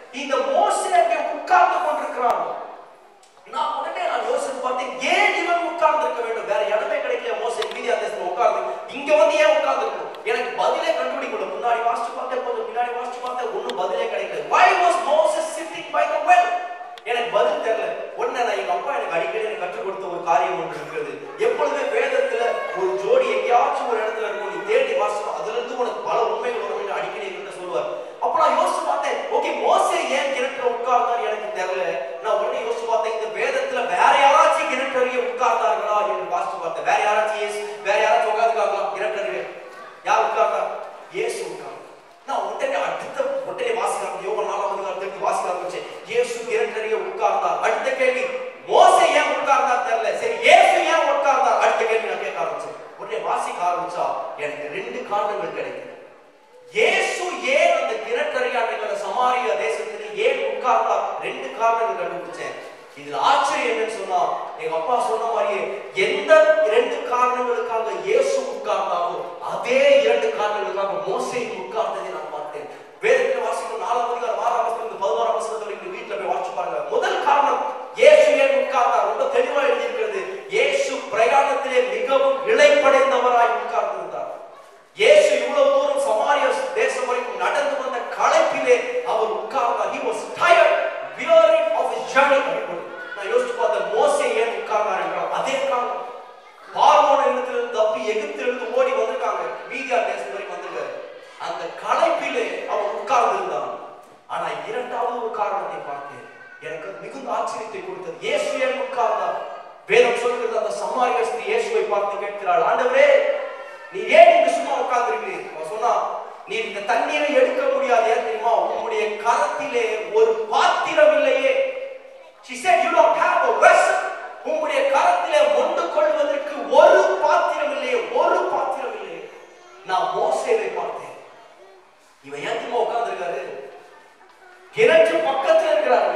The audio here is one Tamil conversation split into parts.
இந்த மோசே அங்கே உட்கார்ந்து கொண்டிருக்கிறான் நான் உடனே நான் யோசிச்சு பார்த்தேன் ஏன் இவன் உட்கார்ந்து இருக்க வேண்டும் வேற இடமே கிடைக்கல மோசே மீதியா தேசத்துல உட்கார்ந்து இங்க வந்து ஏன் உட்கார்ந்து இருக்கணும் எனக்கு பதிலே கண்டுபிடிக்கல முன்னாடி வாசிச்சு பார்த்தேன் கொஞ்சம் பின்னாடி வாசிச்சு பார்த்தேன் ஒண்ணும் பதிலே கிடைக்கல why was moses sitting by the well எனக்கு பதில் தெரியல உடனே நான் எங்க அப்பா எனக்கு அடிக்கடி எனக்கு கற்றுக் கொடுத்த ஒரு காரியம் ஒன்று இருக்கிறது எப்பொழுதுமே வேதத்துல ஒரு ஜோடி எங்கேயாச்சும் ஒரு இடத்துல இருக்கும் நீ தேடி வாசிக்கணும் அதுல இருந்து உனக்கு பல உண்மைகள் வரும் அடிக்கடி என்கிட்ட சொல்லுவார் அப்ப நான் யோசிச்சு பார்த்தேன் ஓகே மோசே ஏன் கிணற்றுல உட்கார்ந்தார் எனக்கு தெரியல நான் உடனே யோசிச்சு பார்த்தேன் இந்த வேதத்துல வேற யாராச்சும் கிணற்றறிய உட்கார்ந்தார்களா என்று வாசிச்சு பார்த்தேன் வேற யாராச்சும் இயேசு வேற யாராச்சும் உட்கார்ந்துருக்காங்களா கிணற்றறிய யார் உட்கார்ந்தா இயேசு உட்கார்ந்தார் நான் உடனே அடுத்த உடனே வாசிக்கலாம் யோகா நாலாம் அதிகாரத்துக்கு வாசிக்க ஆரம்பிச்சேன் இயேசு கிணற்றறிய உட்கார்ந்தார் அடுத்த கேள்வி மோசே ஏன் உட்கார்ந்தார் தெரியல சரி இயேசு ஏன் உட்கார்ந்தார் அடுத்த கேள்வி நான் கேட்க ஆரம்பிச்சேன் உடனே வாசிக்க ஆரம்பிச்சா எனக்கு ரெண்டு காரணங்கள் கிடைக்குது இயேசு ஏன் அந்த கிணற்றறியாண்டுகிற சமாரிய தேசத்தில் ஏன் உட்கார்ந்தார் ரெண்டு காரணங்கள் கண்டுபிடிச்சேன் இதுல ஆச்சரியம் என்னன்னு சொன்னா எங்க அப்பா சொன்ன மாதிரியே எந்த இரண்டு காரணங்களுக்காக இயேசு உட்கார்ந்தாரோ அதே இரண்டு காரணங்களுக்காக மோசே உட்கார்ந்ததை நான் பார்த்தேன் வேதத்தில் வாசிக்கும் நாலாம் அதிகாரம் ஆறாம் வசனம் பதினோராம் வசனத்துல நீங்க வீட்டுல போய் வாசிச்சு பாருங்க முதல் காரணம் இயேசு ஏன் உட்கார்ந்தார் ரொம்ப தெளிவா எழுதியிருக்கிறது இயேசு பிரயாணத்திலே மிகவும் இழைப்படைந்தவராய் உட்கார்ந்திருந்தார் இயேசு இவ்வளவு தூரம் சமாரிய தேசம் வரைக்கும் நடந்து வந்த களைப்பிலே அவர் உட்கார்ந்தார் he was tired weary of his journey நான் யோசிச்சு பார்த்தேன் மோசே ஏன் உட்கார்ந்தார் என்றால் அதே காரணம் பார்வோன இடத்திலிருந்து தப்பி எகிப்திலிருந்து ஓடி வந்திருக்காங்க மீதியா தேசம் வரைக்கும் வந்திருக்காரு அந்த களைப்பிலே அவர் உட்கார்ந்திருந்தார் ஆனா இரண்டாவது ஒரு காரணத்தை பார்த்தேன் எனக்கு மிகுந்த ஆச்சரியத்தை கொடுத்தது இயேசு ஏன் உட்கார்ந்தார் வேதம் சொல்கிறது அந்த சமாரிய ஸ்திரீ இயேசுவை பார்த்து கேட்கிறாள் ஆண்டவரே நீ ஏன் இங்க சும்மா உட்கார்ந்திருக்கிறீர் அவன் சொன்னா நீ இந்த தண்ணீரை எடுக்க முடியாது ஏன் தெரியுமா உன்னுடைய கரத்திலே ஒரு பாத்திரம் இல்லையே she said you don't have a vessel உங்களுடைய கரத்திலே மொண்டு கொள்வதற்கு ஒரு பாத்திரம் இல்லையே ஒரு பாத்திரம் இல்லையே நான் மோசேவை பார்த்தேன் இவன் ஏன் தெரியுமா உட்கார்ந்திருக்காரு கிணற்று பக்கத்துல இருக்கிறாரு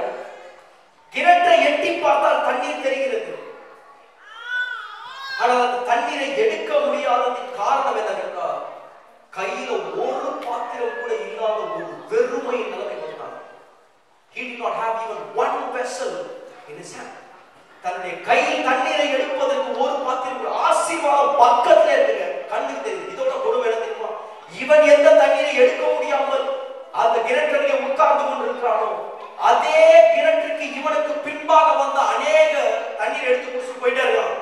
கிணற்றை எட்டி பார்த்தால் தண்ணீர் தெரிகிறது ஆனால் அந்த தண்ணீரை எடுக்க முடியாததின் காரணம் என்னவென்றால் கையில ஒரு பாத்திரம் கூட இல்லாத ஒரு வெறுமை நிலைமை வந்தார் he did not have even one vessel in his hand தன்னுடைய கையில் தண்ணீரை எடுப்பதற்கு ஒரு பாத்திரம் கூட ஆசீர்வாதம் பக்கத்துல இருக்குங்க கண்ணுக்கு தெரியுது இதோட கொடுமை என்ன தெரியுமா இவன் எந்த தண்ணீரை எடுக்க முடியாமல் அந்த கிணற்றிலே உட்கார்ந்து கொண்டிருக்கிறானோ அதே கிணற்றுக்கு இவனுக்கு பின்பாக வந்த அநேக தண்ணீர் எடுத்து குடிச்சு போயிட்டே இருக்கான்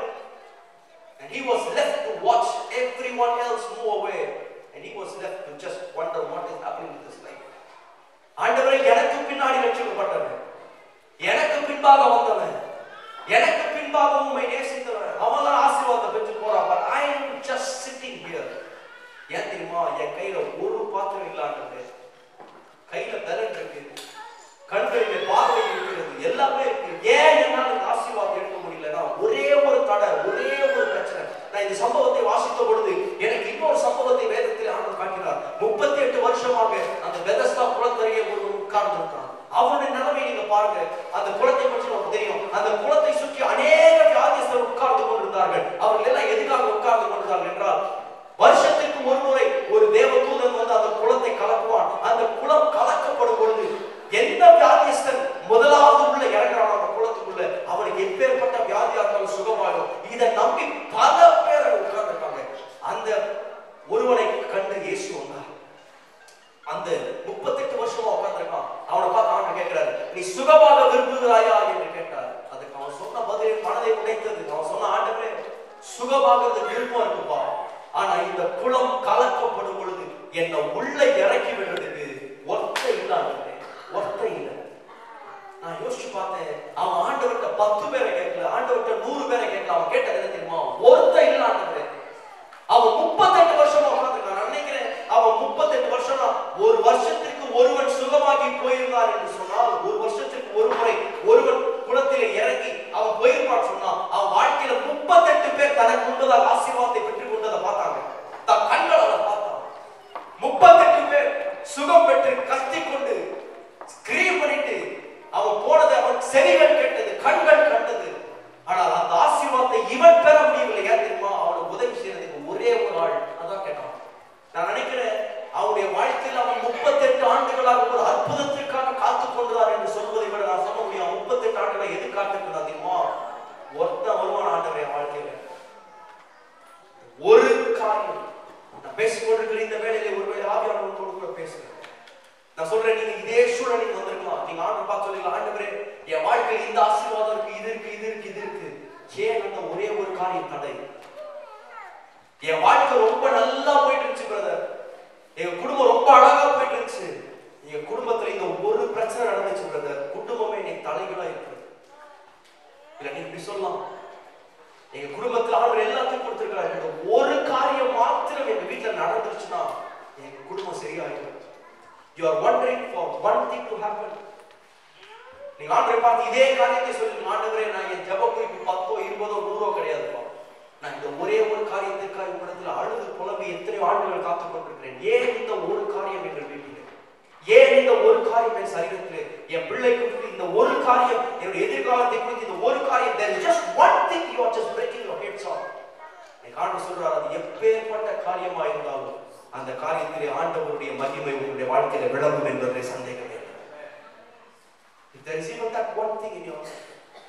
And he was left to watch everyone else move away. And he was left to just wonder what is happening with his life. ஆண்டவரே எனக்கு பின்னாடி ரட்சிக்கப்பட்டவன் எனக்கு பின்பாக வந்தவன் எனக்கு பின்பாக உண்மை நேசித்தவன் அவன் தான் ஆசீர்வாதத்தை பெற்று போறான் but I am just sitting here ஏன் தெரியுமா என் கையில ஒரு பாத்திரம் இல்லாண்டது கையில பலன் இருக்கு கண்களிலே பார்வை இருக்கிறது எல்லாமே இருக்கு ஏன் என்னால் இந்த ஆசீர்வாதம் எடுக்க முடியலன்னா ஒரே ஒரு தடை ஒரே ஒரு பிரச்சனை நான் இந்த சம்பவத்தை வாசித்த பொழுது எனக்கு இன்னொரு சம்பவத்தை வேதத்தில் ஆண்டவர் காட்டினார் முப்பத்தி எட்டு வருஷமாக அந்த பெதஸ்தா குளத்தருகே ஒருவன் உட்கார்ந்து இருக்கான் அவனுடைய நிலைமை நீங்க பாருங்க அந்த குளத்தை பற்றி நமக்கு தெரியும் அந்த குளத்தை சுற்றி அநேக வியாதிஸ்தர் உட்கார்ந்து கொண்டிருந்தார்கள் அவர்கள் எல்லாம் எதுக்காக உட்கார்ந்து கொண்டிருந்தார்கள் என்றால் வருஷத்துக்கு ஒரு முறை ஒரு தேவ தூதன் வந்து அந்த குளத்தை கலக்குவான் அந்த குளம் கலக்கப்படும் பொழுது எந்த வியாதிஸ்தன் முதலாவது உள்ள இறங்குறான் அந்த குளத்துக்குள்ள அவனுக்கு எப்பேற்பட்ட வியாதியா இருந்தாலும் சுகமாகும் இதை நம்பி பல பேர் அங்க உட்கார்ந்துருக்காங்க அந்த ஒருவனை கண்டு இயேசு வந்தார் அந்த முப்பத்தெட்டு வருஷமா உட்கார்ந்துருக்கான் அவனை பார்த்து அவன் கேட்கிறாரு நீ சுகமாக விரும்புகிறாயா என்று கேட்டார் அதுக்கு அவன் சொன்ன பதில் மனதை உடைத்தது அவன் சொன்ன ஆண்டவரே சுகமாகிறது விருப்பம் இருக்குப்பா ஆனா இந்த குளம் கலக்கப்படும் பொழுது என்னை உள்ள இறக்கி விடுறதுக்கு ஒத்தை இல்லாத ஒத்தை இல்லை நான் யோசிச்சு பார்த்தேன் அவன் ஆண்டவர்கிட்ட பத்து பேரை கேட்கல ஆண்டவர்கிட்ட நூறு பேரை கேட்கல அவன் கேட்டது என்ன தெரியுமா ஒருத்த இல்ல ஆண்டவரே அவன் முப்பத்தெட்டு வருஷமா உட்கார்ந்துருக்கான் நான் நினைக்கிறேன் அவன் முப்பத்தெட்டு வருஷமா ஒரு வருஷத்திற்கு ஒருவன் சுகமாகி போயிருந்தார் என்று சொன்னால் ஒரு வருஷத்திற்கு ஒரு முறை ஒருவன் குளத்திலே இறங்கி அவன் போயிருப்பான்னு சொன்னா அவன் வாழ்க்கையில முப்பத்தெட்டு பேர் தனக்கு முன்பதாக ஆசீர்வாதத்தை பெற்றுக் கொண்டதை பார்த்தாங்க தன் கண்களால பார்த்தான் முப்பத்தெட்டு பேர் சுகம் பெற்று கத்தி கொண்டு ஸ்கிரீம் பண்ணிட்டு அவன் போனது அவன் செவிகள் கேட்டது கண்கள் கண்டது ஆனால் அந்த ஆசீர்வாதத்தை இவன் பெற முடியவில்லை ஏன் தெரியுமா அவனுக்கு உதவி செய்யறதுக்கு ஒரே ஒரு ஆள் அதான் கேட்டான் நான் நினைக்கிறேன் அவனுடைய வாழ்க்கையில் அவன் முப்பத்தெட்டு ஆண்டுகளாக ஒரு அற்புதத்திற்காக காத்து நான் சொல்றேன் நீங்க இதே சூழ்நிலைக்கு வந்திருக்கலாம் நீங்க ஆண்டு பார்த்து சொல்லிக்கலாம் ஆண்டவரே என் வாழ்க்கையில் இந்த ஆசீர்வாதம் இருக்கு இது இருக்கு இது இருக்கு இது இருக்கு ஏன் அந்த ஒரே ஒரு காரியம் தடை என் வாழ்க்கை ரொம்ப நல்லா போயிட்டு இருந்துச்சு பிரதர் எங்க குடும்பம் ரொம்ப அழகா போயிட்டு இருந்துச்சு எங்க குடும்பத்துல இந்த ஒரு பிரச்சனை நடந்துச்சு பிரதர் குடும்பமே இன்னைக்கு தலைகளா இருக்கு இல்ல நீ இப்படி சொல்லலாம் எங்க குடும்பத்துல ஆண்டவர் எல்லாத்தையும் கொடுத்திருக்கிறாரு இந்த ஒரு காரியம் மாத்திரம் எங்க வீட்டுல நடந்துருச்சுன்னா எங்க குடும்பம் சரியாயிடும் you are wondering for one thing to happen நீங்க ஆண்டவரை பார்த்து இதே காரியத்தை சொல்லி ஆண்டவரே நான் என் ஜெப குறிப்பு பத்தோ இருபதோ நூறோ கிடையாதுப்பா நான் இந்த ஒரே ஒரு காரியத்திற்காக உங்களிடத்தில் அழுது புலம்பி எத்தனை ஆண்டுகள் காத்துக் கொண்டிருக்கிறேன் ஏன் இந்த ஒரு காரியம் எங்கள் வீட்டில் ஏன் இந்த ஒரு காரியம் என் சரீரத்திலே என் பிள்ளை குறித்து இந்த ஒரு காரியம் என்னுடைய எதிர்காலத்தை குறித்து இந்த ஒரு காரியம் there is just one thing you are just breaking your heads on எனக்கு ஆண்டு சொல்றார் அது எப்பேற்பட்ட காரியமா இருந்தாலும் அந்த காரியத்திலே ஆண்டவருடைய மகிமை உங்களுடைய வாழ்க்கையில விளங்கும் என்பதிலே சந்தேகமே இல்லை. If there is even that one thing in your life,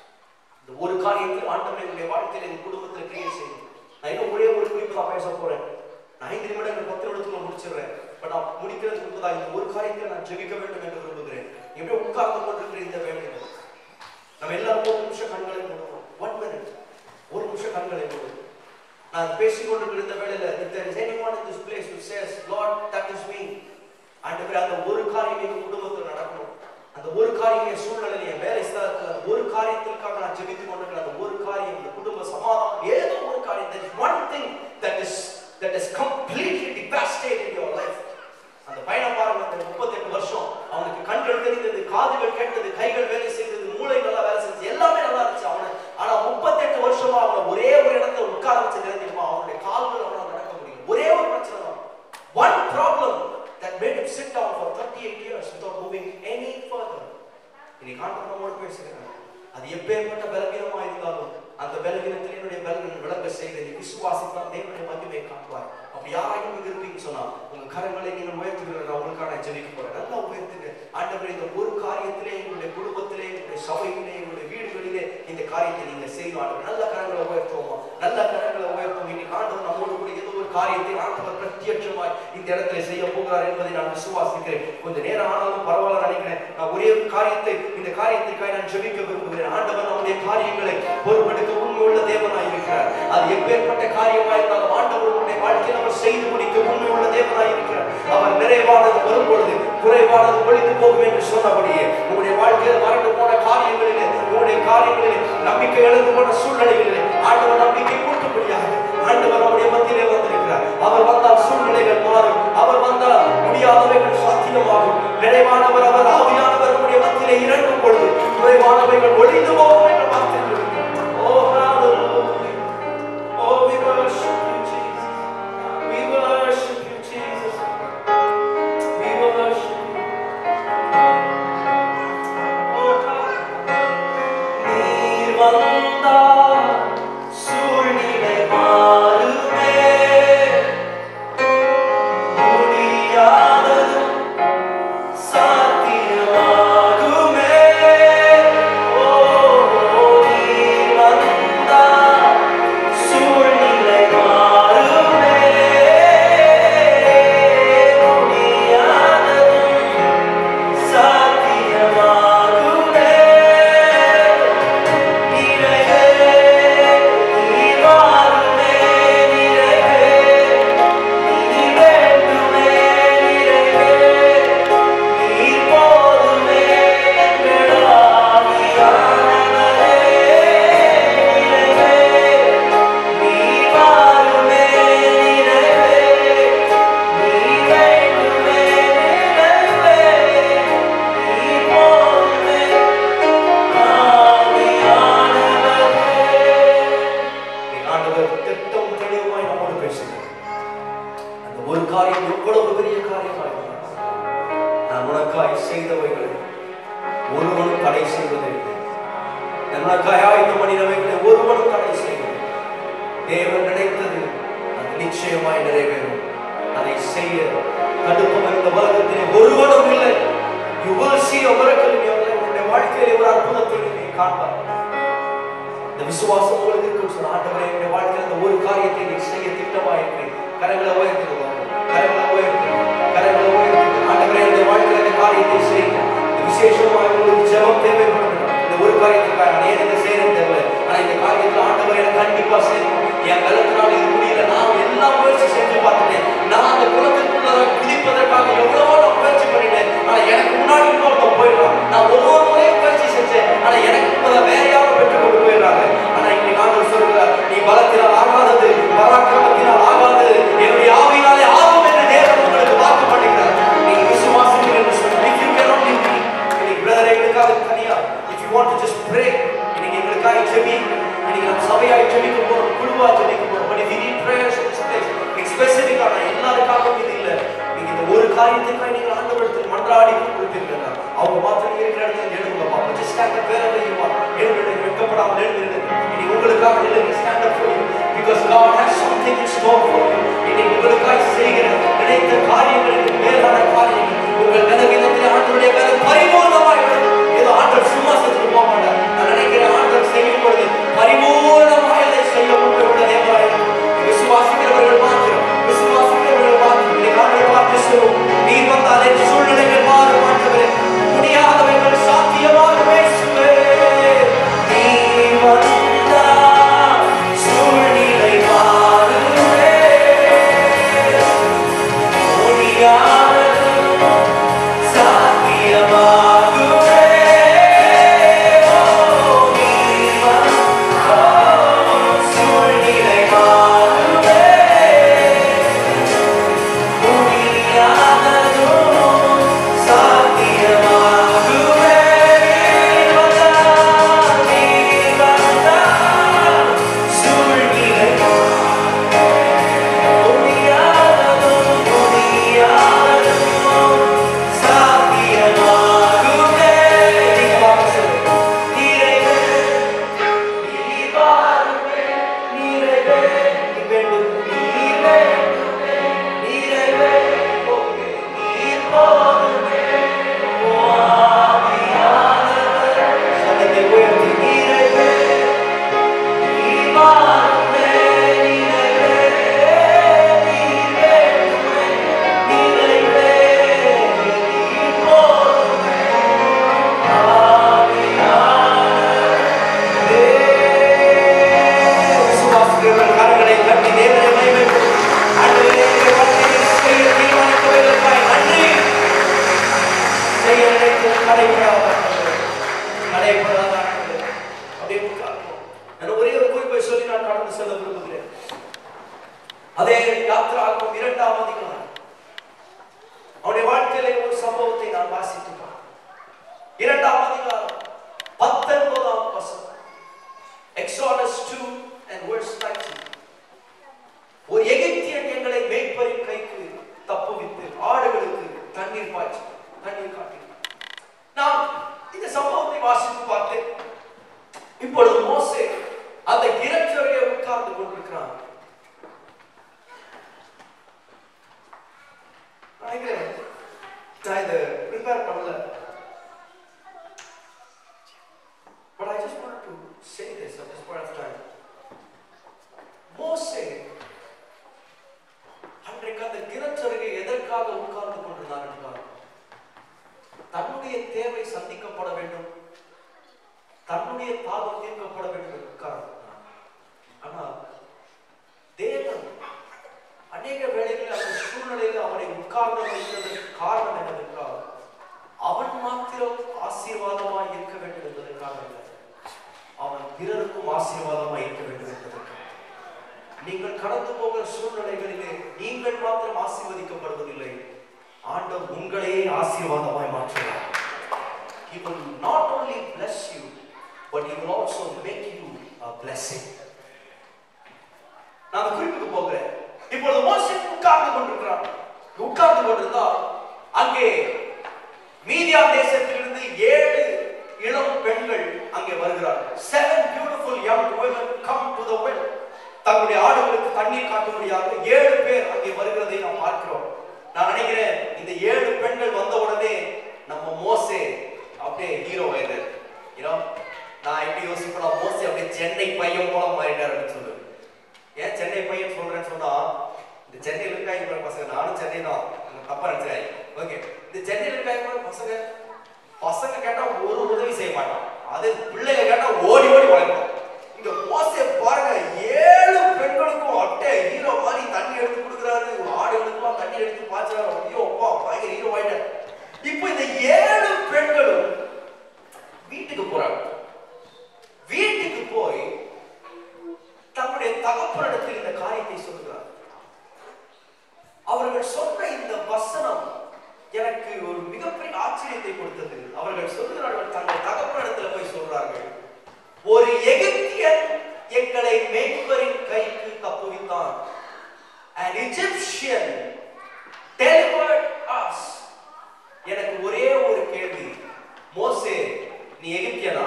இந்த ஒரு காரியத்தில் ஆண்டவர் என்னுடைய வாழ்க்கையில என் குடும்பத்தில் கிரியை செய்யும் நான் இன்னும் ஒரே ஒரு குறிப்பு தான் பேச போறேன் நான் ஐந்து நிமிடங்கள் பத்து நிமிடத்துக்குள்ள முடிச்சிடுறேன் பட் நான் முடிக்கிறதுக்கு முன்பதாக இந்த ஒரு காரியத்தில் நான் ஜெபிக்க வேண்டும் என்று விரும்புகிறேன் எப்படி உட்கார்ந்து கொண்டிருக்கிற இந்த வேலையில் நம்ம எல்லாரும் ஒரு நிமிஷம் கண்களை மூடுவோம் ஒன் மினிட் ஒரு நிமிஷம் கண்களை மூடுவோம் நான் பேசிக் கொண்டிருக்கிற இந்த வேலையில if there is anyone in this place who says lord that is me ஆண்டவரே அந்த ஒரு காரியம் எங்க குடும்பத்தில் நடக்கணும் அந்த ஒரு காரியம் என் சூழ்நிலையில என் வேலை ஸ்தலத்துல அந்த ஒரு காரியத்திற்காக நான் ஜெபித்துக் கொண்டிருக்கிற அந்த ஒரு காரியம் இந்த குடும்ப சமாதானம் ஏதோ ஒரு காரியம் there is one thing that is that is completely devastated your life அந்த பையனை பாருங்க அந்த முப்பத்தெட்டு வருஷம் அவனுக்கு கண்கள் தெரிந்தது காதுகள் கேட்டது கைகள் வேலை செய்தது மூளை நல்லா வேலை செஞ்சது எல்லாமே நல்லா இருந்துச்சு அவனை ஆனா முப்பத்தெட்டு வருஷமா அவனை ஒரே ஒரு இடத்துல உட்கார வச்சு தெரிஞ்சுமா அவனுடைய கால்கள் அவனால் நடக்க முடியும் ஒரே ஒரு பிரச்சனை தான் one problem that made him sit down for 38 years without moving any further இன்னைக்கு ஆண்டவர் நம்மோடு பேசுகிறார் அது எப்பேற்பட்ட பலவீனமா இருந்தாலும் அந்த பலவீனத்தில் என்னுடைய பலவீனம் விளங்க செய்து நீ விசுவாசித்தால் தேவனுடைய மகிமை காட்டுவார் அப்படி யாராயும் இங்க இருப்பீங்கன்னு சொன்னா உங்க கரங்களை நீங்கள் உயர்த்துகிறேன் நான் உங்களுக்காக நான் ஜெபிக்க போறேன் நல்லா உயர்த்துங்க ஆண்டவர் இந்த ஒரு காரியத்திலே எங்களுடைய குடும்பத்திலே எங்களுடைய சபையிலே எங்களுடைய வீடுகளிலே இந்த காரியத்தை நீங்க செய்யணும் ஆண்டவர் நல்ல கரங்களை உயர்த்துவோமா நல்ல கரங்களை உயர்த்துவோம் இன்னைக்கு ஆண்டவர் நம்மோடு கூட ஏதோ ஒரு காரியத்தை ஆண்டவர் பிரத்யட்சமாய் இந்த இடத்துல செய்ய போகிறார் என்பதை நான் விசுவாசிக்கிறேன் கொஞ்ச நேரம் ஆனாலும் பரவாயில்ல நினைக்கிறேன் நான் ஒரே ஒரு காரியத்தை இந்த காரியத்திற்காக நான் ஜெபிக்க விரும்புகிறேன் ஆண்டவர் நம்முடைய காரியங்களை பொறுப்பெடுக்க உண்மை உள்ள தேவனாய் இருக்கிறார் அது எப்பேற்பட்ட காரியமாய் இருந்தாலும் ஆண்டவர் உன்னுடைய வாழ்க்கையில் அவர் செய்து முடிக்க உண்மை உள்ள தேவனாய் இருக்கிறார் அவர் நிறைவானது வரும்பொழுது குறைவானது ஒழித்து போகும் என்று சொன்னபடியே உங்களுடைய வாழ்க்கையில் மறந்து போன காரியங்களிலே உங்களுடைய காரியங்களிலே நம்பிக்கை இழந்து போன சூழ்நிலைகளிலே ஆண்டவர் நம்பிக்கை கூட்டும்படியாக ஆண்டவர் நம்முடைய மத்தியிலே வந்திருக்கிறார் அவர் வந்தால் சூழ்நிலைகள் மாறும் அவர் வந்தால் முடியாதவைகள் சாத்தியமாகும் நிறைவானவர் அவர் ஆவியானவர் நம்முடைய மத்தியிலே இறங்கும் பொழுது குறைவானவைகள் ஒழிந்து போகும் என்று பார்த்திருக்கிறோம் Oh, hallelujah. Oh, we worship you, Jesus. We worship you, Jesus. We worship you. Oh, நீர் வந்தால் சூழ்நிலை மாறுமே. முடியாததும் சாத்தியமாகுமே. ஓ, நீர் வந்தால் சூழ்நிலை மாறுமே. முடியாததும் சாத்தியமாகுமே. நிறைவே நீர் வாருமே, நிறைவே நீர் வேண்டுமே, நிறைவே நீர் போதுமே எங்கள் ஆவியானவரே. நிறைவே நீர் வாருமே, நிறைவே நீர் வேண்டுமே, நிறைவே நீர் போதுமே ஆண்டவர் திட்டம் தெளிவாய் நம்மோடு பேசுகிறார் அந்த ஒரு காரியம் எவ்வளவு பெரிய காரியமாய் இருந்தாலும், நான் உனக்காய் செய்தவைகளை ஒருவனும் தடை செய்வதில்லை நான் உனக்காய் ஆயுதம் பண்ணினவைகளை ஒருவனும் தடை செய்வதில்லை தேவன் நினைத்தது அது நிச்சயமாய் நிறைவேறும் அதை செய்ய தடுப்பவர் இந்த உலகத்திலே ஒருவனும் இல்லை you will see a miracle in your life உன்னுடைய வாழ்க்கையிலே ஒரு அற்புதத்தை நீ காண்பாய் இந்த விசுவாசம் உங்களுக்கு இருக்குன்னு சொன்ன ஆண்டவரே என்னுடைய வாழ்க்கையில் இந்த ஒரு காரியத்தை நீ செய்ய திட்டமாயிருக்கிறேன் கரங்களை உயர்த்துவோம் கரங்களை உயர்த்துவோம் கரங்களை உயர்த்துவோம் ஆண்டவரே இந்த வாழ்க்கையில் இந்த காரியம் காரியத்தை செய்யுங்க இந்த விசேஷமாக உங்களுக்கு ஜெபம் தேவைப்படுது இந்த ஒரு காரியத்துக்காக நான் ஏன் இதை செய்யறது தெரியல ஆனா இந்த காரியத்துல ஆண்டவர் எனக்கு கண்டிப்பா செய்யணும் என் கலத்தினால் இது முடியல நான் எல்லாம் முயற்சி செஞ்சு பார்த்துட்டேன் நான் அந்த குலத்திற்குள்ள குதிப்பதற்காக எவ்வளவோ நான் முயற்சி பண்ணிட்டேன் ஆனா எனக்கு முன்னாடி இன்னொருத்தன் போயிடலாம் நான் ஒவ்வொரு முறையும் முயற்சி செஞ்சேன் ஆனா எனக்கு முன்னதாக வேற யாரும் பெற்றுக் கொண்டு போயிடுறாங்க ஆனா இன்னைக்கு ஆண்டவர் சொல்கிறார் நீ பலத்தினால் ஆகாதது பராக்கிரமத்தினால் ஆகாதது என்னுடைய ஆவியினாலே ஆகும் என்று தேவன் உங்களுக்கு வாக்கு பண்ணுகிறார் நீங்க விசுவாசிங்கள் என்று சொல்லி if you cannot leave me இன்னைக்கு brother எங்களுக்காக தனியா if you want to just pray இன்னைக்கு எங்களுக்காக ஜெபி இன்னைக்கு நம்ம சபையாய் ஜெபிக்க போறோம் குழுவா ஜெபிக்க போறோம் but if you need prayers in this place ஸ்பெசிஃபிக்கா நான் எல்லாருக்காகவும் இது இல்ல நீங்க இந்த ஒரு காரியத்துக்காக நீங்க ஆண்டவரத்தில் மன்றாடி கொடுப்பீர்கள் அவங்க மாத்திரம் இருக்கிற இடத்துல எழுதுங்க பாப்பா just stand up wherever you are எழுதுங்க வெட்கப்படாமல் எழுதுங்க இன்னைக்கு உங்களுக்காக எழுதுங்க stand up for you because God has something in store for you இன்னைக்கு உங்களுக்காக செய்கிற நினைத்த காரியங்களுக்கு மேலான காரியங்கள் உங்கள் கதவிதத்தில் ஆண்டவருடைய மேல பரிபூர்ணமாய் விடும். ஏதோ ஆண்டவர் சும்மா செஞ்சுட்டு போக மாட்டார் நான் நினைக்கிறேன் ஆண்டவர் செய்யும் பொழுது பரிபூர்ணமாய் அதை செய்ய முன்பு விட தேவராய் இருக்கும். விசுவாசிக்கிறவர்கள் மாத்திரம் விசுவாசிக்கிறவர்கள் மாத்திரம் இன்னைக்கு ஆண்டவர் பார்த்து சொல்லும் நீ வந்தால் என் சூழ்நிலைகள் மாறும் ஆண்டவரே முடியாதவைகள் சாத்தியமாக பேசுவே நீ வந்தால் சூழ்நிலை மாறுவே முடியாதது சாத்தியமாகுவே ஓ நீ வந்தால் சூழ்நிலை மாறுவே முடியாததும் சாத்தியமாகுவே நீ வந்தால் நீ வந்தால் சூழ்நிலை முடியாததும் முடியாததும் சாத்தியமாகுமே நீங்க வாங்க சொல்லுங்க நிறைவே நீர் வாருமே நிறைவே நீ வேண்டும் நீர் வேண்டுமே நிறைவே போமே நீர் போதுமே ஓ ஆவியானவர் சத்தத்தை உயர்த்தி நிறைவே நீர் வாருமே நிறைவே நீர் வேண்டுமே நிறைவே நீர் போதுமே விசுவாசிக்கிறவர்கள் கரங்களை தட்டி தேவனை மகிமைப்படுத்தி, ஆண்டவரே, இந்த வார்த்தையை செய்ய தீர்மானித்தவர்களுக்காய் நன்றி. செய்ய நினைத்தது நடைபெறாத ஆண்டவரே. நடைபெறாத ஆண்டவரே. அப்படியே உட்கார்ந்தோம். நான் ஒரே ஒரு குறிப்பை சொல்லி நான் கடந்து செல்ல விரும்புகிறேன் அதே யாத்திராகும் இரண்டாம் அதிகாரம் அவனுடைய வாழ்க்கையில ஒரு சம்பவத்தை நான் வாசித்து பார்த்தேன். இரண்டாம் அதிகாரம் பத்தொன்பதாம் வசனம் Exodus 2 and verse 19 ஒரு எகிப்தியன் எங்களை மேய்ப்பரின் கைக்கு தப்புவித்து ஆடுகளுக்கு தண்ணீர் பாய்ச்சி தண்ணீர் காட்டினார் நான் இந்த சம்பவத்தை வாசித்து பார்த்தேன் இப்பொழுது மோசே அந்த கிரச்சரையை உட்கார்ந்து கொண்டிருக்கிறான் நினைக்கிறேன் நான் இதை ப்ரிப்பேர் பண்ணல But I just wanted to say this at this point of time. மோசே அன்றைக்கு அந்த கிணற்றருகே எதற்காக உட்கார்ந்து கொண்டிருந்தார் என்றால் தன்னுடைய தேவை சந்திக்கப்பட வேண்டும் தன்னுடைய தாகம் தீர்க்கப்பட வேண்டும் என்று உட்கார்ந்திருந்தார் ஆனால் தேவன் அநேக வேளைகளில் அந்த சூழ்நிலையில் அவனை உட்கார்ந்து வைத்ததற்கு காரணம் என்னவென்றால் அவன் மாத்திரம் ஆசீர்வாதமாய் இருக்க வேண்டும் என்பதற்காக அல்ல அவன் பிறருக்கும் ஆசீர்வாதமாய் இருக்க வேண்டும் என்பதற்காக நீங்கள் கடந்து போகிற சூழ்நிலைகளிலே நீங்கள் மாத்திரம் ஆசீர்வதிக்கப்படுவதில்லை ஆண்டவர் உங்களையே ஆசீர்வாதமாய் மாற்றுவார் He will not only bless you, but he will also make you a blessing. நான் அந்த குறிப்புக்கு போகிறேன் இப்பொழுது மோசே உட்கார்ந்து கொண்டிருக்கிறான் உட்கார்ந்து கொண்டிருந்தால் அங்கே மீதியான் தேசத்திலிருந்து ஏழு இளம் பெண்கள் அங்கே வருகிறார்கள் seven beautiful young women come to the well தங்களுடைய ஆடுகளுக்கு தண்ணீர் காட்டும்படியாக ஏழு பேர் அங்கே வருகிறதை நாம் பார்க்கிறோம் நான் நினைக்கிறேன் இந்த ஏழு பெண்கள் வந்த உடனே நம்ம மோசே அப்படியே ஹீரோ ஆயிடுறாரு யூனோ நான் எப்படி யோசிப்பேன் மோசே அப்படியே சென்னை பையன் போல மாறிட்டார் அப்படின்னு சொல்லுவேன் ஏன் சென்னை பையன் சொல்றேன்னு சொன்னா இந்த சென்னையில் இருக்காங்க பாரு பசங்க நானும் சென்னை தான் எனக்கு தப்பா நினைச்சாய் ஓகே இந்த சென்னையில் இருக்காங்க பாரு பசங்க ஆச்சரியத்தை கொடுத்தது அவர்கள் சொல்கிறார்கள் தங்கள் தகப்பனிடத்துல போய் சொல்றார்கள் ஒரு எகிப்தியன் எங்களை மேய்ப்பரின் கைக்கு தப்புவித்தான் an Egyptian delivered us எனக்கு ஒரே ஒரு கேள்வி மோசே நீ எகிப்தியனா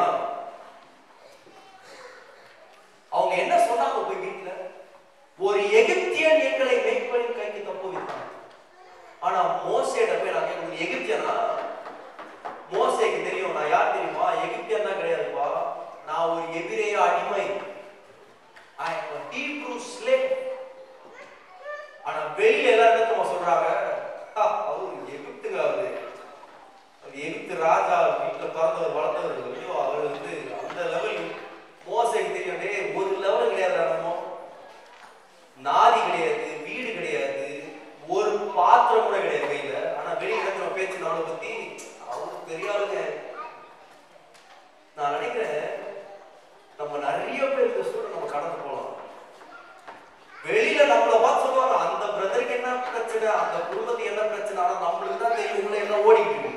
அவங்க என்ன சொன்னாங்க போய் வீட்டுல ஒரு எகிப்தியன் எங்களை மேய்ப்பரின் கைக்கு தப்புவித்தான் ஆனா மோசேட போய் நான் கேட்கணும் எகிப்தியனா மோசேக்கு தெரியும் நான் யார் தெரியுமா எகிப்தியன் தான் கிடையாதுப்பா நான் ஒரு எபிரேய அடிமை ஐ am a Hebrew slave ஆனா வெளியில எல்லாரும் என்ன தெரியுமா சொல்றாங்க "ஆ, அவரு எகிப்துங்க அவரு அவர் எகிப்து ராஜா வீட்டுல பிறந்தவர் வளர்ந்தவர் ஐயோ அவர் வந்து அந்த லெவல் மோசைக்கு தெரியும் டேய் ஒரு லெவல் கிடையாது நம்ம நாதி கிடையாது வீடு கிடையாது ஒரு பாத்திரம் கூட கிடையாது கையில ஆனா வெளியில இருக்கிற பேச்சு நாளை பத்தி அவருக்கு தெரியாதுங்க நான் நினைக்கிறேன் நம்ம நிறைய பேர் இந்த சூழல் நம்ம கடந்து போகலாம் வெளியில நம்மள பார்த்து சொல்லுவாங்க அந்த பிரதருக்கு என்ன பிரச்சனை அந்த குடும்பத்துக்கு என்ன பிரச்சனை ஆனா நம்மளுக்கு தான் தெரியும் உள்ள என்ன ஓடிட்டு இருக்கு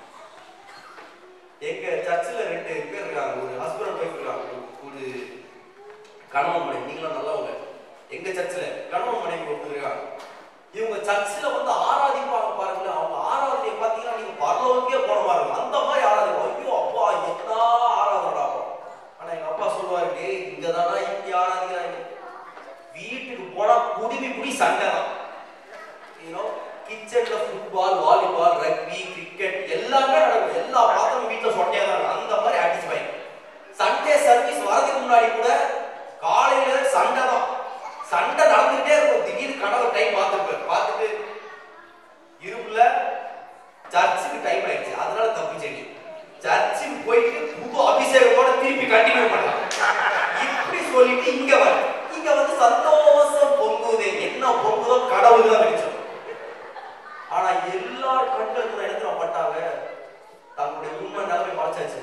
எங்க சர்ச்சில் ரெண்டு பேர் இருக்காங்க ஒரு ஹஸ்பண்ட் ஒய்ஃப் இருக்காங்க ஒரு கணவன் மனைவி நீங்களும் நல்லவங்க எங்க சர்ச்சில் கணவன் மனைவி ஒருத்தர் இருக்காங்க இவங்க சர்ச்சில் வந்து ஆராதிப்பாங்க பாருங்களேன் அவங்க ஆராதனையை பார்த்தீங்கன்னா நீங்க பரலோகத்துக்கே போன மாதிரி இருக்கும் அந்த மாதிரி ஆராதனை ஐயோ அப்பா என்ன ஆராதனைடா அப்பா ஆனா எங்க அப்பா சொல்லுவாரு டேய் இங்க தானா இப்படி ஆராதிக்கிறாங்க வீட்டுக்கு போனா குடிமி குடி சண்டை தான் யூனோ கிச்சன்ல ஃபுட்பால் வாலிபால் ரக்பி கிரிக்கெட் எல்லாமே நடக்கும் எல்லா பாத்திரமும் வீட்டுல சொட்டையா தான் இருக்கும். அந்த மாதிரி அடிச்சுப்பாங்க சண்டே சர்வீஸ் வரதுக்கு முன்னாடி கூட காலையில சண்டை தான் சண்டை நடந்துகிட்டே இருக்கும் திடீர்னு கணவர் டைம் பார்த்துருப்பாரு பார்த்துட்டு இருப்புல சர்ச்சுக்கு டைம் ஆயிடுச்சு அதனால தப்பிச்சேன் சர்ச்சுக்கு போயிட்டு புது அபிஷேகத்தோட திருப்பி கண்டினியூ பண்ணலாம் இப்படி சொல்லிட்டு இங்க வர இங்க வந்து சந்தோஷம் பொங்குதே என்ன பொங்குதோ கடவுள் தான் வெளிச்சம் ஆனா எல்லா கண்களுக்கும் என்ன தெரியுமா பட்டாங்க தங்களுடைய உண்மை நிலைமை மறைச்சாச்சு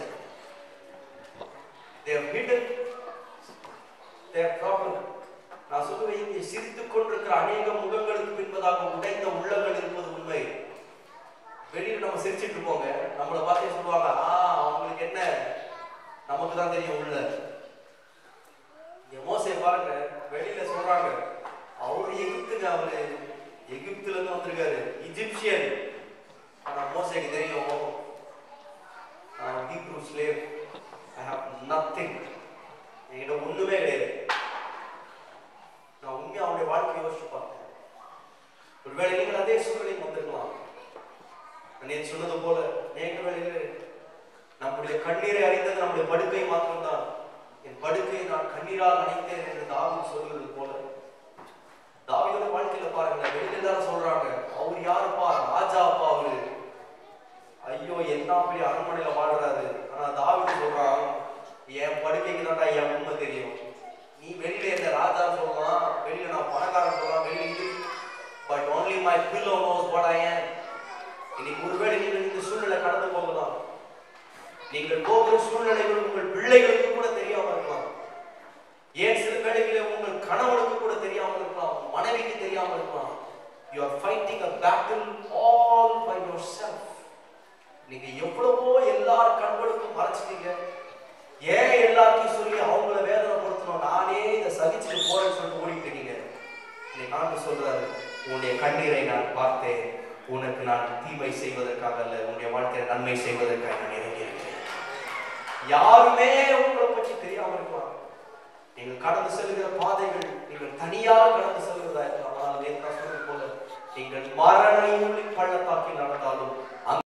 they have hidden their problem நான் சொல்லுவேன் இங்கே சிரித்துக் கொண்டிருக்கிற அநேக முகங்களுக்கு பின்பதாக உடைந்த உள்ளங்கள் இருப்பது உண்மை வெளியில நம்ம சிரிச்சிட்டு இருப்போங்க நம்மளை பார்த்தே சொல்லுவாங்க ஆ அவங்களுக்கு என்ன நமக்கு தான் தெரியும் உள்ள இங்க மோசே பாருங்க வெளியில சொல்றாங்க அவரு எகிப்துங்க அவரு எகிப்துல இருந்து வந்திருக்காரு இஜிப்சியன் ஆனா மோசேக்கு தெரியும் நான் Hebrew slave I have nothing என்கிட்ட ஒண்ணுமே கிடையாது நான் உண்மையா அவனுடைய வாழ்க்கையை யோசிச்சு பார்த்தேன் ஒருவேளை நீங்கள் அதே சூழ்நிலைக்கு வந்திருக்கலாம் நான் நேற்று சொன்னது போல நேற்று வேளையில நம்முடைய கண்ணீரை அறிந்தது நம்முடைய படுக்கை மாத்திரம்தான் என் படுக்கையை நான் கண்ணீரால் நினைத்தேன் என்று தாவீது சொல்கிறது போல தாவீதோட வாழ்க்கையில பாருங்க வெளியில எல்லாரும் சொல்றாங்க அவர் யாருப்பா ராஜாப்பா அவரு ஐயோ என்ன பெரிய அரண்மனையில வாழ்றாரு ஆனா தாவீது சொல்றான் என் படுக்கைக்கு தான்டா என் உண்மை தெரியும் நீ வெளியில என்ன ராஜா சொல்லலாம் வெளியில நான் பணக்காரன் சொல்லலாம் வெளியில இது but only my pillow knows what I am இன்னைக்கு ஒருவேளை நீங்கள் இந்த சூழ்நிலை கடந்து போகலாம் நீங்கள் போகிற சூழ்நிலைகள் உங்கள் பிள்ளைகளுக்கு கூட தெரியாம இருக்கலாம் ஏன் சில வேளைகளில் உங்கள் கணவனுக்கு கூட தெரியாமல் இருக்கலாம் உங்க மனைவிக்கு தெரியாமல் இருக்கலாம் you are fighting a battle all by yourself நீங்க எவ்வளவோ எல்லார் கண்களுக்கும் மறைச்சிட்டீங்க ஏன் எல்லாத்தையும் சொல்லி அவங்கள வேதனைப்படுத்தணும் நானே இதை சகிச்சுட்டு போறேன்னு சொல்லிட்டு ஓடிட்டு இருக்கீங்க இன்னைக்கு ஆண்டு சொல்றாரு உன்னுடைய கண்ணீரை நான் பார்த்தேன் உனக்கு நான் தீமை செய்வதற்காக அல்ல உன்னுடைய வாழ்க்கையில நன்மை செய்வதற்காக நான் இறங்கி இருக்கிறேன் யாருமே உங்களை பற்றி தெரியாம இருக்கலாம் நீங்கள் கடந்து செல்கிற பாதைகள் நீங்கள் தனியாக கடந்து செல்கிறதா இருக்கலாம் ஆனால் நேற்று நான் சொன்னது போல நீங்கள் மரண இருளின் பள்ளத்தாக்கில் நடந்தாலும்